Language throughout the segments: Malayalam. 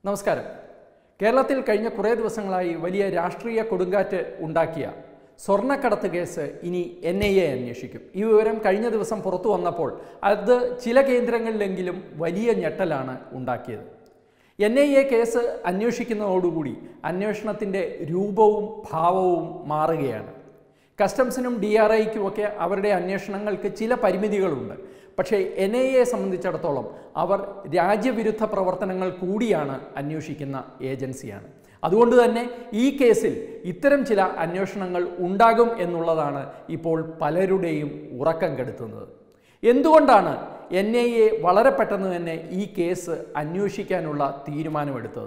നമസ്കാരം കേരളത്തിൽ കഴിഞ്ഞ കുറേ ദിവസങ്ങളായി വലിയ രാഷ്ട്രീയ കൊടുങ്കാറ്റ് ഉണ്ടാക്കിയ സ്വർണ്ണക്കടത്ത് കേസ് ഇനി എൻ ഐ എ അന്വേഷിക്കും ഈ വിവരം കഴിഞ്ഞ ദിവസം പുറത്തു വന്നപ്പോൾ അത് ചില കേന്ദ്രങ്ങളിലെങ്കിലും വലിയ ഞെട്ടലാണ് ഉണ്ടാക്കിയത് എൻ ഐ എ കേസ് അന്വേഷിക്കുന്നതോടുകൂടി അന്വേഷണത്തിൻ്റെ രൂപവും ഭാവവും മാറുകയാണ് കസ്റ്റംസിനും ഡി ആർ ഐക്കുമൊക്കെ അവരുടെ അന്വേഷണങ്ങൾക്ക് ചില പരിമിതികളുണ്ട് പക്ഷേ എൻ ഐ എയെ സംബന്ധിച്ചിടത്തോളം അവർ രാജ്യവിരുദ്ധ പ്രവർത്തനങ്ങൾ കൂടിയാണ് അന്വേഷിക്കുന്ന ഏജൻസിയാണ് അതുകൊണ്ട് തന്നെ ഈ കേസിൽ ഇത്തരം ചില അന്വേഷണങ്ങൾ ഉണ്ടാകും എന്നുള്ളതാണ് ഇപ്പോൾ പലരുടെയും ഉറക്കം കെടുത്തുന്നത് എന്തുകൊണ്ടാണ് എൻ ഐ എ വളരെ പെട്ടെന്ന് തന്നെ ഈ കേസ് അന്വേഷിക്കാനുള്ള തീരുമാനമെടുത്തത്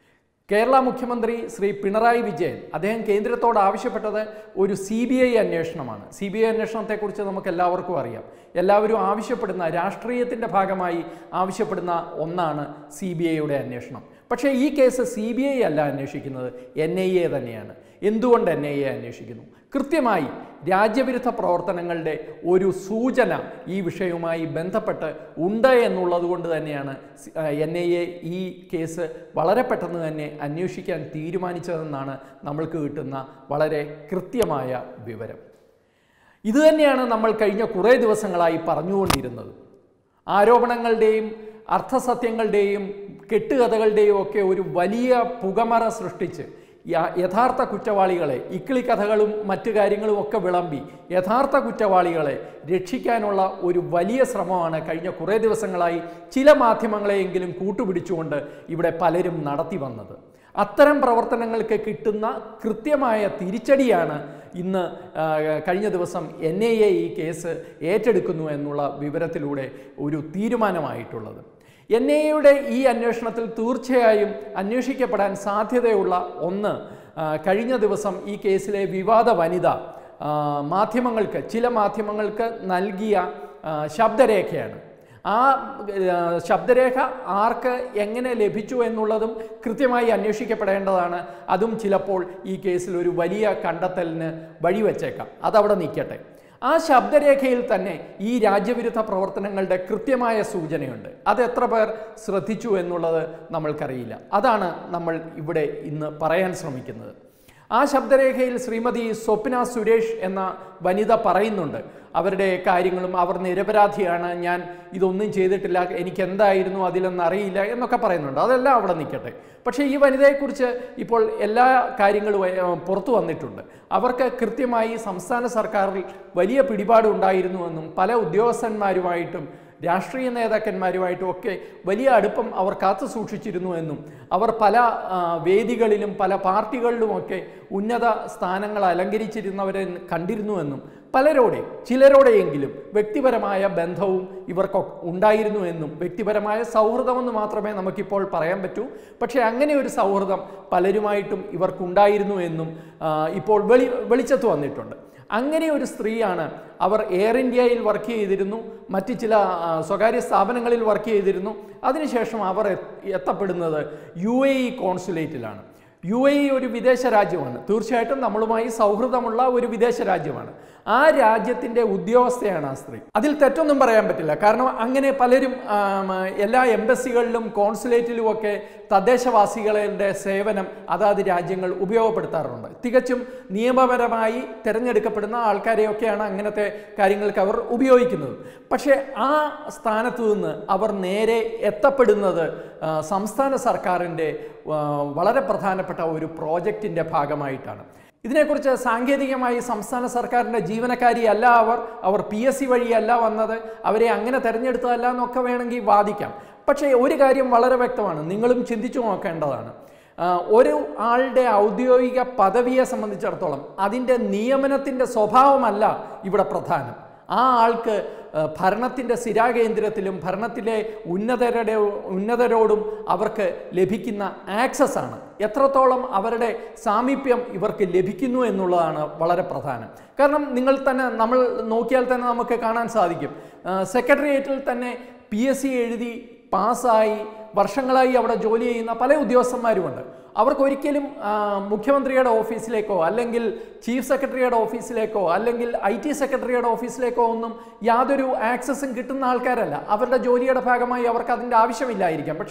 കേരള മുഖ്യമന്ത്രി ശ്രീ പിണറായി വിജയൻ അദ്ദേഹം കേന്ദ്രത്തോട് ആവശ്യപ്പെട്ടത് ഒരു സി ബി ഐ അന്വേഷണമാണ് സി ബി ഐ അന്വേഷണത്തെക്കുറിച്ച് നമുക്ക് എല്ലാവർക്കും അറിയാം എല്ലാവരും ആവശ്യപ്പെടുന്ന രാഷ്ട്രീയത്തിൻ്റെ ഭാഗമായി ആവശ്യപ്പെടുന്ന ഒന്നാണ് സി ബി ഐയുടെ അന്വേഷണം പക്ഷേ ഈ കേസ് സി ബി ഐ അല്ല അന്വേഷിക്കുന്നത് എൻ ഐ എ തന്നെയാണ് എന്തുകൊണ്ട് എൻ ഐ എ അന്വേഷിക്കുന്നു കൃത്യമായി രാജ്യവിരുദ്ധ പ്രവർത്തനങ്ങളുടെ ഒരു സൂചന ഈ വിഷയവുമായി ബന്ധപ്പെട്ട് ഉണ്ട് എന്നുള്ളത് കൊണ്ട് തന്നെയാണ് എൻ ഐ എ ഈ കേസ് വളരെ പെട്ടെന്ന് തന്നെ അന്വേഷിക്കാൻ തീരുമാനിച്ചതെന്നാണ് നമ്മൾക്ക് കിട്ടുന്ന വളരെ കൃത്യമായ വിവരം ഇതുതന്നെയാണ് നമ്മൾ കഴിഞ്ഞ കുറേ ദിവസങ്ങളായി പറഞ്ഞുകൊണ്ടിരുന്നത് ആരോപണങ്ങളുടെയും അർത്ഥസത്യങ്ങളുടെയും കെട്ടുകഥകളുടെയും ഒക്കെ ഒരു വലിയ പുകമറ സൃഷ്ടിച്ച് യ- യഥാർത്ഥ കുറ്റവാളികളെ ഇക്കിളി കഥകളും മറ്റു കാര്യങ്ങളും ഒക്കെ വിളമ്പി യഥാർത്ഥ കുറ്റവാളികളെ രക്ഷിക്കാനുള്ള ഒരു വലിയ ശ്രമമാണ് കഴിഞ്ഞ കുറേ ദിവസങ്ങളായി ചില മാധ്യമങ്ങളെയെങ്കിലും കൂട്ടുപിടിച്ചുകൊണ്ട് ഇവിടെ പലരും നടത്തി വന്നത് അത്തരം പ്രവർത്തനങ്ങൾക്ക് കിട്ടുന്ന കൃത്യമായ തിരിച്ചടിയാണ് ഇന്ന് ആ, കഴിഞ്ഞ ദിവസം എൻ ഐ എ ഈ കേസ് ഏറ്റെടുക്കുന്നു എന്നുള്ള വിവരത്തിലൂടെ ഒരു തീരുമാനമായിട്ടുള്ളത് എൻ ഐ എയുടെ ഈ അന്വേഷണത്തിൽ തീർച്ചയായും അന്വേഷിക്കപ്പെടാൻ സാധ്യതയുള്ള ഒന്ന് ആ, കഴിഞ്ഞ ദിവസം ഈ കേസിലെ വിവാദ വനിത ആ, മാധ്യമങ്ങൾക്ക് ചില മാധ്യമങ്ങൾക്ക് നൽകിയ ആ, ശബ്ദരേഖയാണ് ആ ആ, ശബ്ദരേഖ ആർക്ക് എങ്ങനെ ലഭിച്ചു എന്നുള്ളതും കൃത്യമായി അന്വേഷിക്കപ്പെടേണ്ടതാണ് അതും ചിലപ്പോൾ ഈ കേസിൽ ഒരു വലിയ കണ്ടെത്തലിന് വഴിവെച്ചേക്കാം അതവിടെ നിൽക്കട്ടെ ആ ശബ്ദരേഖയിൽ തന്നെ ഈ രാജ്യവിരുദ്ധ പ്രവർത്തനങ്ങളുടെ കൃത്യമായ സൂചനയുണ്ട് അത് എത്ര പേർ ശ്രദ്ധിച്ചു എന്നുള്ളത് നമ്മൾക്കറിയില്ല അതാണ് നമ്മൾ ഇവിടെ ഇന്ന് പറയാൻ ശ്രമിക്കുന്നത് ആ ശബ്ദരേഖയിൽ ശ്രീമതി സ്വപ്ന സുരേഷ് എന്ന വനിത പറയുന്നുണ്ട് അവരുടെ കാര്യങ്ങളും അവർ നിരപരാധിയാണ് ഞാൻ ഇതൊന്നും ചെയ്തിട്ടില്ല എനിക്ക് എന്തായിരുന്നു അതിലെന്ന് അറിയില്ല എന്നൊക്കെ പറയുന്നുണ്ട് അതെല്ലാം അവിടെ നിൽക്കട്ടെ പക്ഷേ ഈ വനിതയെക്കുറിച്ച് ഇപ്പോൾ എല്ലാ കാര്യങ്ങളും ഏർ, പുറത്തു വന്നിട്ടുണ്ട് അവർക്ക് കൃത്യമായി സംസ്ഥാന സർക്കാരിൽ വലിയ പിടിപാട് ഉണ്ടായിരുന്നുവെന്നും പല ഉദ്യോഗസ്ഥന്മാരുമായിട്ടും രാഷ്ട്രീയ നേതാക്കന്മാരുമായിട്ടും ഒക്കെ വലിയ അടുപ്പം അവർ കാത്തു സൂക്ഷിച്ചിരുന്നു എന്നും അവർ പല ആ, വേദികളിലും പല പാർട്ടികളിലുമൊക്കെ ഉന്നത സ്ഥാനങ്ങൾ അലങ്കരിച്ചിരുന്നവരെ കണ്ടിരുന്നുവെന്നും പലരോടെ ചിലരോടെയെങ്കിലും വ്യക്തിപരമായ ബന്ധവും ഇവർക്ക് ഉണ്ടായിരുന്നു എന്നും വ്യക്തിപരമായ സൗഹൃദമെന്ന് മാത്രമേ നമുക്കിപ്പോൾ പറയാൻ പറ്റൂ പക്ഷേ അങ്ങനെ ഒരു സൗഹൃദം പലരുമായിട്ടും ഇവർക്കുണ്ടായിരുന്നു എന്നും ആ, ഇപ്പോൾ വെളി വെളിച്ചത്ത് വന്നിട്ടുണ്ട് അങ്ങനെ ഒരു സ്ത്രീയാണ് അവർ എയർ ഇന്ത്യയിൽ വർക്ക് ചെയ്തിരുന്നു മറ്റ് ചില ആ, സ്വകാര്യ സ്ഥാപനങ്ങളിൽ വർക്ക് ചെയ്തിരുന്നു അതിനുശേഷം അവർ എത്ത് എത്തപ്പെടുന്നത് യു എ ഇ കോൺസുലേറ്റിലാണ് യു എ ഇ ഒരു വിദേശ രാജ്യമാണ് തീർച്ചയായിട്ടും നമ്മളുമായി സൗഹൃദമുള്ള ഒരു വിദേശ രാജ്യമാണ് ആ രാജ്യത്തിൻ്റെ ഉദ്യോഗസ്ഥയാണ് ആ സ്ത്രീ അതിൽ തെറ്റൊന്നും പറയാൻ പറ്റില്ല കാരണം അങ്ങനെ പലരും ആം, എല്ലാ എംബസികളിലും കോൺസുലേറ്റിലും ഒക്കെ തദ്ദേശവാസികളുടെ സേവനം അതാത് രാജ്യങ്ങൾ ഉപയോഗപ്പെടുത്താറുണ്ട് തികച്ചും നിയമപരമായി തിരഞ്ഞെടുക്കപ്പെടുന്ന ആൾക്കാരെയൊക്കെയാണ് അങ്ങനത്തെ കാര്യങ്ങൾക്ക് അവർ ഉപയോഗിക്കുന്നത് പക്ഷേ ആ സ്ഥാനത്തു നിന്ന് അവർ നേരെ എത്തപ്പെടുന്നത് ആ, സംസ്ഥാന സർക്കാരിൻ്റെ ആ, വളരെ പ്രധാനപ്പെട്ട ഒരു പ്രോജക്റ്റിൻ്റെ ഭാഗമായിട്ടാണ് ഇതിനെക്കുറിച്ച് സാങ്കേതികമായി സംസ്ഥാന സർക്കാരിൻ്റെ ജീവനക്കാരിയല്ല അവർ അവർ പി എസ് സി വഴിയല്ല വന്നത് അവരെ അങ്ങനെ തിരഞ്ഞെടുത്തതല്ല എന്നൊക്കെ വേണമെങ്കിൽ വാദിക്കാം പക്ഷേ ഒരു കാര്യം വളരെ വ്യക്തമാണ് നിങ്ങളും ചിന്തിച്ചു നോക്കേണ്ടതാണ് ആ, ഒരു ആളുടെ ഔദ്യോഗിക പദവിയെ സംബന്ധിച്ചിടത്തോളം അതിൻ്റെ നിയമനത്തിൻ്റെ സ്വഭാവമല്ല ഇവിടെ പ്രധാനം ആ ആൾക്ക് ആ, ഭരണത്തിൻ്റെ സ്ഥിരാകേന്ദ്രത്തിലും ഭരണത്തിലെ ഉന്നതരുടെ ഉന്നതരോടും അവർക്ക് ലഭിക്കുന്ന ആക്സസ് ആണ് എത്രത്തോളം അവരുടെ സാമീപ്യം ഇവർക്ക് ലഭിക്കുന്നു എന്നുള്ളതാണ് വളരെ പ്രധാനം കാരണം നിങ്ങൾ തന്നെ നമ്മൾ നോക്കിയാൽ തന്നെ നമുക്ക് കാണാൻ സാധിക്കും സെക്രട്ടേറിയറ്റിൽ തന്നെ പി എസ് സി എഴുതി പാസ്സായി വർഷങ്ങളായി അവിടെ ജോലി ചെയ്യുന്ന പല ഉദ്യോഗസ്ഥന്മാരുമുണ്ട് അവർക്ക് ഒരിക്കലും ആ, മുഖ്യമന്ത്രിയുടെ ഓഫീസിലേക്കോ അല്ലെങ്കിൽ ചീഫ് സെക്രട്ടറിയുടെ ഓഫീസിലേക്കോ അല്ലെങ്കിൽ ഐ ടി സെക്രട്ടറിയുടെ ഓഫീസിലേക്കോ ഒന്നും യാതൊരു ആക്സസും കിട്ടുന്ന ആൾക്കാരല്ല അവരുടെ ജോലിയുടെ ഭാഗമായി അവർക്ക് അതിൻ്റെ ആവശ്യമില്ലായിരിക്കാം പക്ഷേ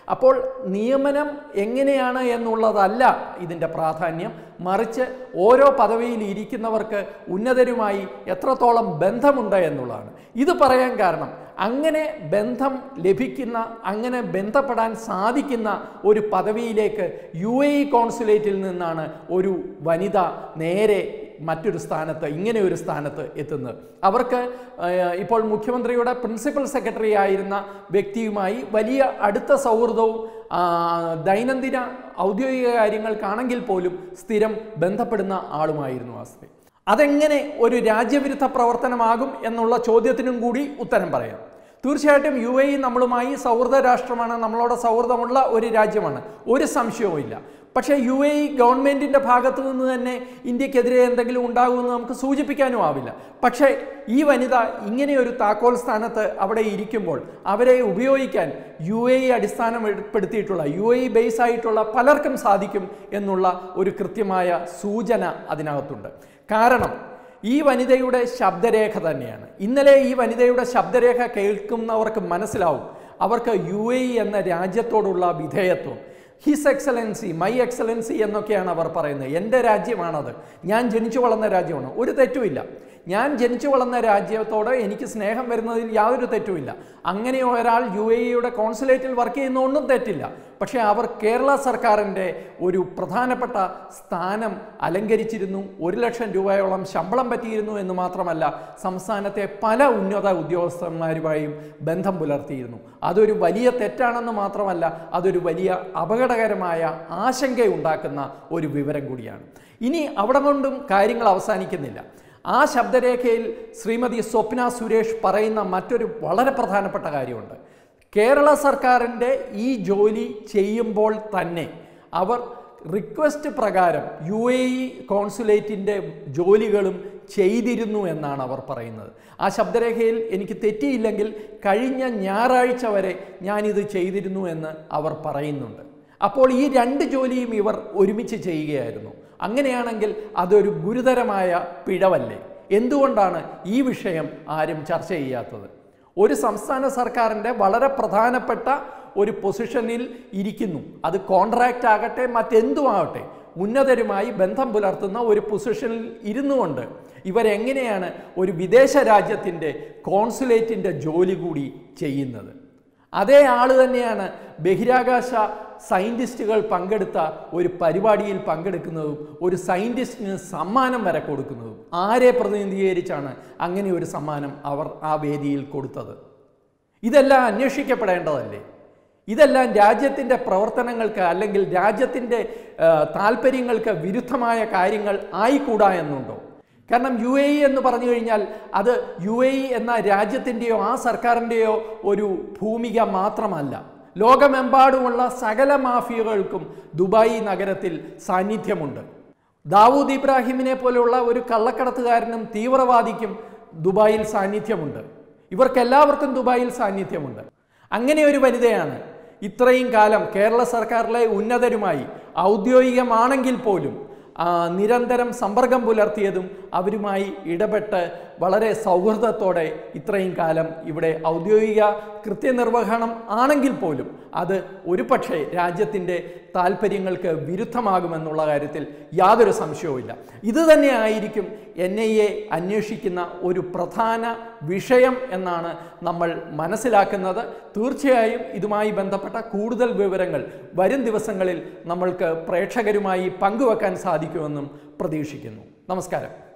അപ്പോൾ നിയമനം എങ്ങനെയാണ് എന്നുള്ളതല്ല ഇതിൻ്റെ പ്രാധാന്യം മറിച്ച് ഓരോ പദവിയിൽ ഇരിക്കുന്നവർക്ക് ഉന്നതരുമായി എത്രത്തോളം ബന്ധമുണ്ട് എന്നുള്ളതാണ് ഇത് പറയാൻ കാരണം അങ്ങനെ ബന്ധം ലഭിക്കുന്ന അങ്ങനെ ബന്ധപ്പെടാൻ സാധിക്കുന്ന ഒരു പദവിയിലേക്ക് യു എ ഇ കോൺസുലേറ്റിൽ നിന്നാണ് ഒരു വനിത നേരെ മറ്റൊരു സ്ഥാനത്ത് ഇങ്ങനെ ഒരു സ്ഥാനത്ത് എത്തുന്നത് അവർക്ക് ഏഹ്, ഇപ്പോൾ മുഖ്യമന്ത്രിയുടെ പ്രിൻസിപ്പൽ സെക്രട്ടറി ആയിരുന്ന വ്യക്തിയുമായി വലിയ അടുത്ത സൗഹൃദവും ആ, ദൈനംദിന ഔദ്യോഗിക കാര്യങ്ങൾക്കാണെങ്കിൽ പോലും സ്ഥിരം ബന്ധപ്പെടുന്ന ആളുമായിരുന്നു ആ സ്ത്രീ അതെങ്ങനെ ഒരു രാജ്യവിരുദ്ധ പ്രവർത്തനമാകും എന്നുള്ള ചോദ്യത്തിനും കൂടി ഉത്തരം പറയാം തീർച്ചയായിട്ടും യു എ ഇ നമ്മളുമായി സൗഹൃദ രാഷ്ട്രമാണ് നമ്മളോട് സൗഹൃദമുള്ള ഒരു രാജ്യമാണ് ഒരു സംശയവുമില്ല പക്ഷേ യു എ ഇ ഗവൺമെൻറ്റിൻ്റെ ഭാഗത്തു നിന്ന് തന്നെ ഇന്ത്യക്കെതിരെ എന്തെങ്കിലും ഉണ്ടാകുമെന്ന് നമുക്ക് സൂചിപ്പിക്കാനും ആവില്ല പക്ഷേ ഈ വനിത ഇങ്ങനെ ഒരു താക്കോൽ സ്ഥാനത്ത് അവിടെ ഇരിക്കുമ്പോൾ അവരെ ഉപയോഗിക്കാൻ യു എ ഇ അടിസ്ഥാനപ്പെടുത്തിയിട്ടുള്ള യു എ ഇ ബേസ് ആയിട്ടുള്ള പലർക്കും സാധിക്കും എന്നുള്ള ഒരു കൃത്യമായ സൂചന അതിനകത്തുണ്ട് കാരണം ഈ വനിതയുടെ ശബ്ദരേഖ തന്നെയാണ് ഇന്നലെ ഈ വനിതയുടെ ശബ്ദരേഖ കേൾക്കുന്നവർക്ക് മനസ്സിലാവും അവർക്ക് യു എ ഇ എന്ന രാജ്യത്തോടുള്ള വിധേയത്വം ഹിസ് എക്സലൻസി മൈ എക്സലൻസി എന്നൊക്കെയാണ് അവർ പറയുന്നത് എൻ്റെ രാജ്യമാണത് ഞാൻ ജനിച്ചു വളർന്ന രാജ്യമാണ് ഒരു തെറ്റുമില്ല ഞാൻ ജനിച്ചു വളർന്ന രാജ്യത്തോട് എനിക്ക് സ്നേഹം വരുന്നതിൽ യാതൊരു തെറ്റുമില്ല അങ്ങനെ ഒരാൾ യു എ ഇയുടെ കോൺസുലേറ്റിൽ വർക്ക് ചെയ്യുന്നതൊന്നും തെറ്റില്ല പക്ഷേ അവർ കേരള സർക്കാരിൻ്റെ ഒരു പ്രധാനപ്പെട്ട സ്ഥാനം അലങ്കരിച്ചിരുന്നു ഒരു ലക്ഷം രൂപയോളം ശമ്പളം പറ്റിയിരുന്നു എന്ന് മാത്രമല്ല സംസ്ഥാനത്തെ പല ഉന്നത ഉദ്യോഗസ്ഥന്മാരുമായും ബന്ധം പുലർത്തിയിരുന്നു അതൊരു വലിയ തെറ്റാണെന്ന് മാത്രമല്ല അതൊരു വലിയ അപകടകരമായ ആശങ്കയുണ്ടാക്കുന്ന ഒരു വിവരം കൂടിയാണ് ഇനി അവിടെ കൊണ്ടും കാര്യങ്ങൾ അവസാനിക്കുന്നില്ല ആ ശബ്ദരേഖയിൽ ശ്രീമതി സ്വപ്ന സുരേഷ് പറയുന്ന മറ്റൊരു വളരെ പ്രധാനപ്പെട്ട കാര്യമുണ്ട് കേരള സർക്കാരിൻ്റെ ഈ ജോലി ചെയ്യുമ്പോൾ തന്നെ അവർ റിക്വസ്റ്റ് പ്രകാരം യു എ ഇ കോൺസുലേറ്റിൻ്റെ ജോലികളും ചെയ്തിരുന്നു എന്നാണ് അവർ പറയുന്നത് ആ ശബ്ദരേഖയിൽ എനിക്ക് തെറ്റിയില്ലെങ്കിൽ കഴിഞ്ഞ ഞായറാഴ്ച വരെ ഞാനിത് ചെയ്തിരുന്നു എന്ന് അവർ പറയുന്നുണ്ട് അപ്പോൾ ഈ രണ്ട് ജോലിയും ഇവർ ഒരുമിച്ച് ചെയ്യുകയായിരുന്നു അങ്ങനെയാണെങ്കിൽ അതൊരു ഗുരുതരമായ പിഴവല്ലേ എന്തുകൊണ്ടാണ് ഈ വിഷയം ആരും ചർച്ച ചെയ്യാത്തത് ഒരു സംസ്ഥാന സർക്കാരിൻ്റെ വളരെ പ്രധാനപ്പെട്ട ഒരു പൊസിഷനിൽ ഇരിക്കുന്നു അത് കോൺട്രാക്റ്റ് ആകട്ടെ മറ്റെന്തുമാകട്ടെ ഉന്നതരുമായി ബന്ധം പുലർത്തുന്ന ഒരു പൊസിഷനിൽ ഇരുന്നു കൊണ്ട് ഇവരെങ്ങനെയാണ് ഒരു വിദേശ രാജ്യത്തിൻ്റെ കോൺസുലേറ്റിൻ്റെ ജോലി കൂടി ചെയ്യുന്നത് അതേ ആൾ തന്നെയാണ് ബഹിരാകാശ സയൻറ്റിസ്റ്റുകൾ പങ്കെടുത്ത ഒരു പരിപാടിയിൽ പങ്കെടുക്കുന്നതും ഒരു സയൻറ്റിസ്റ്റിന് സമ്മാനം വരെ കൊടുക്കുന്നതും ആരെ പ്രതിനിധീകരിച്ചാണ് അങ്ങനെ ഒരു സമ്മാനം അവർ ആ വേദിയിൽ കൊടുത്തത് ഇതെല്ലാം അന്വേഷിക്കപ്പെടേണ്ടതല്ലേ ഇതെല്ലാം രാജ്യത്തിൻ്റെ പ്രവർത്തനങ്ങൾക്ക് അല്ലെങ്കിൽ രാജ്യത്തിൻ്റെ താല്പര്യങ്ങൾക്ക് വിരുദ്ധമായ കാര്യങ്ങൾ ആയിക്കൂടാ എന്നുണ്ടോ കാരണം യു എ ഇ എന്ന് പറഞ്ഞു കഴിഞ്ഞാൽ അത് യു എ ഇ എന്ന രാജ്യത്തിൻ്റെയോ ആ സർക്കാരിൻ്റെയോ ഒരു ഭൂമിക മാത്രമല്ല ലോകമെമ്പാടുമുള്ള സകല മാഫിയകൾക്കും ദുബായ് നഗരത്തിൽ സാന്നിധ്യമുണ്ട് ദാവൂദ് ഇബ്രാഹിമിനെ പോലെയുള്ള ഒരു കള്ളക്കടത്തുകാരനും തീവ്രവാദിക്കും ദുബായിൽ സാന്നിധ്യമുണ്ട് ഇവർക്കെല്ലാവർക്കും ദുബായിൽ സാന്നിധ്യമുണ്ട് അങ്ങനെ ഒരു വനിതയാണ് ഇത്രയും കാലം കേരള സർക്കാരിലെ ഉന്നതരുമായി ഔദ്യോഗികമാണെങ്കിൽ പോലും ആ, നിരന്തരം സമ്പർക്കം പുലർത്തിയതും അവരുമായി ഇടപെട്ട് വളരെ സൗഹൃദത്തോടെ ഇത്രയും കാലം ഇവിടെ ഔദ്യോഗിക കൃത്യനിർവഹണം ആണെങ്കിൽ പോലും അത് ഒരു പക്ഷേ രാജ്യത്തിൻ്റെ താല്പര്യങ്ങൾക്ക് വിരുദ്ധമാകുമെന്നുള്ള കാര്യത്തിൽ യാതൊരു സംശയവുമില്ല ഇത് തന്നെ ആയിരിക്കും എൻ ഐ എ അന്വേഷിക്കുന്ന ഒരു പ്രധാന വിഷയം എന്നാണ് നമ്മൾ മനസ്സിലാക്കുന്നത് തീർച്ചയായും ഇതുമായി ബന്ധപ്പെട്ട കൂടുതൽ വിവരങ്ങൾ വരും ദിവസങ്ങളിൽ നമ്മൾക്ക് പ്രേക്ഷകരുമായി പങ്കുവെക്കാൻ സാധിക്കുമെന്നും പ്രതീക്ഷിക്കുന്നു നമസ്കാരം